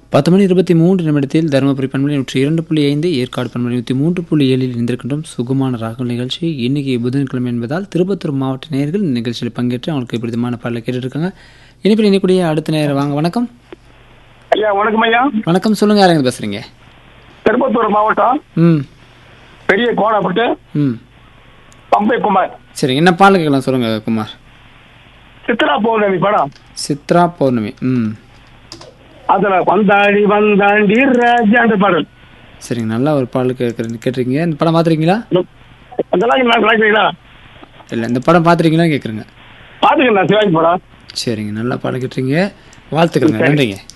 பத்து மணி இருபத்தி மூன்று நிமிடத்தில் தருமபுரி பண்பலை நூற்றி இரண்டு புள்ளி ஐந்து ஏற்காடு பண்பலை நூற்றி மூன்று புள்ளி ஏழில் இருந்திருக்கின்றோம் சுகமான ராகுல் நிகழ்ச்சி இன்னைக்கு புதன்கிழமை என்பதால் திருப்பத்தூர் மாவட்ட நேயர்கள் இந்த நிகழ்ச்சியில் பங்கேற்று அவங்களுக்கு பிடித்தமான பாடலை கேட்டுருக்காங்க இனிப்பில் இணைக்கூடிய அடுத்த நேரம் வாங்க வணக்கம் ஐயா வணக்கம் ஐயா வணக்கம் சொல்லுங்க யாருங்க பேசுறீங்க திருப்பத்தூர் மாவட்டம் ம் பெரிய கோணப்பட்டு ம் பம்பை குமார் சரி என்ன பாடல் கேட்கலாம் சொல்லுங்க குமார் சித்ரா பௌர்ணமி படம் சித்ரா பௌர்ணமி ம் அதுல வந்தாடி வந்தாண்டி ராஜாண்டு பாடல் சரிங்க நல்லா ஒரு பாடல் கேட்குறேன் கேட்டிருக்கீங்க இந்த படம் பார்த்துருக்கீங்களா அதெல்லாம் நான் நினைக்கிறீங்களா இல்லை இந்த படம் பார்த்துருக்கீங்களா கேட்குறேங்க பாத்துக்கண்ணா சிவாஜி படம் சரிங்க நல்லா பாடம் கேட்டுறீங்க வாழ்த்துக்கிறேங்க நன்றிங்க